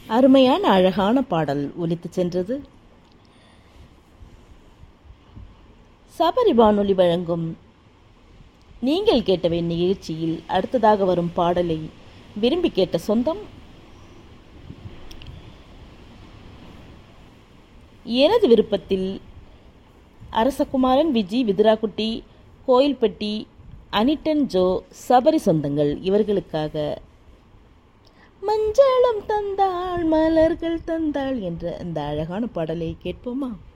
அருமையான அழகான பாடல் ஒலித்து சென்றது சபரி வானொலி வழங்கும் நீங்கள் கேட்டவை நிகழ்ச்சியில் அடுத்ததாக வரும் பாடலை விரும்பி கேட்ட சொந்தம் எனது விருப்பத்தில் அரசகுமாரன் விஜி விதுராக்குட்டி கோயில்பட்டி அனிட்டன் ஜோ சபரி சொந்தங்கள் இவர்களுக்காக மஞ்சளும் தந்தாள் மலர்கள் தந்தாள் என்ற இந்த அழகான பாடலை கேட்போமா